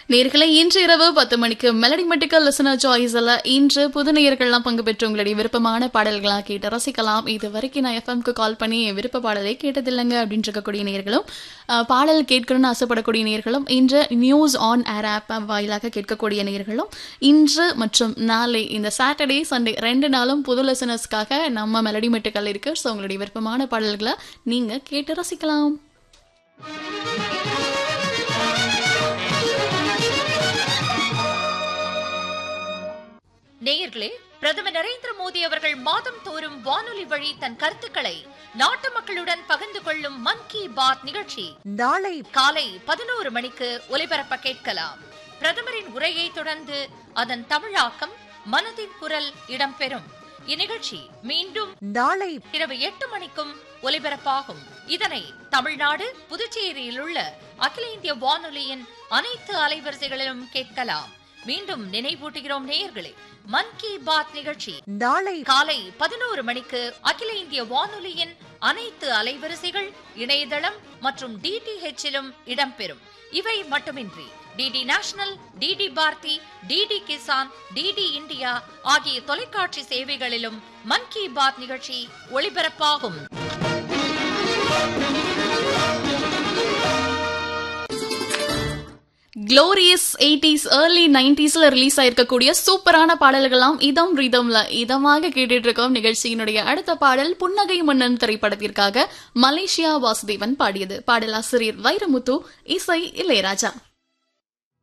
நேர்களை இன்று இரவு பத்து மணிக்கு மெலடி மெட்டிக்கல் லிசனர் சாய்ஸ்ல இன்று புது நேயர்கள்லாம் பங்கு பெற்று உங்களுடைய விருப்பமான பாடல்களா கேட்டு ரசிக்கலாம் இது வரைக்கும் நான் எஃப்எம்க்கு கால் பண்ணி என் விருப்ப பாடலை கேட்டதில்லைங்க அப்படின்னு இருக்கக்கூடிய நேர்களும் பாடல் கேட்கணும்னு ஆசைப்படக்கூடிய நேர்களும் இன்று நியூஸ் ஆன் ஏர் ஆப் வாயிலாக கேட்கக்கூடிய நேர்களும் இன்று மற்றும் நாளை இந்த சாட்டர்டே சண்டே ரெண்டு நாளும் புது லிசனர்ஸ்க்காக நம்ம மெலடி மெட்டுக்கல் இருக்கு ஸோ உங்களுடைய விருப்பமான பாடல்களை நீங்க கேட்டு ரசிக்கலாம் நேயர்களே பிரதமர் நரேந்திர மோடி அவர்கள் மாதம் தோறும் வானொலி வழி தன் கருத்துக்களை நாட்டு மக்களுடன் பகிர்ந்து கொள்ளும் மன் கி பாத் நிகழ்ச்சி நாளை காலை பதினோரு மணிக்கு ஒலிபரப்ப கேட்கலாம் பிரதமரின் உரையை தொடர்ந்து அதன் தமிழாக்கம் மனதின் குரல் இடம்பெறும் இந்நிகழ்ச்சி மீண்டும் நாளை இரவு எட்டு மணிக்கும் ஒலிபரப்பாகும் இதனை தமிழ்நாடு புதுச்சேரியில் உள்ள அகில இந்திய வானொலியின் அனைத்து அலைவரிசைகளிலும் கேட்கலாம் மீண்டும் நினைவூட்டுகிறோம் நேயர்களே மன் கி பாத் நிகழ்ச்சி நாளை காலை பதினோரு மணிக்கு அகில இந்திய வானொலியின் அனைத்து அலைவரிசைகள் இணையதளம் மற்றும் டிடிஹெச்சிலும் இடம்பெறும் இவை மட்டுமின்றி DD national DD Bharati DD Kisan DD India ஆகிய தொலைக்காட்சி சேவைகளிலும் மன் கி பாத் நிகழ்ச்சி ஒளிபரப்பாகும் க்ளோரியஸ் எயிட்டிஸ் ஏர்லி நைன்டிஸ்ல ரிலீஸ் ஆயிருக்கக்கூடிய சூப்பரான பாடல்களாம் இதம் ரிதம்ல இதமாக கேட்டுட்டு இருக்கோம் நிகழ்ச்சியினுடைய அடுத்த பாடல் புன்னகை மன்னன் திரைப்படத்திற்காக மலேசியா வாசுதேவன் பாடியது பாடலாசிரியர் வைரமுத்து இசை இளையராஜா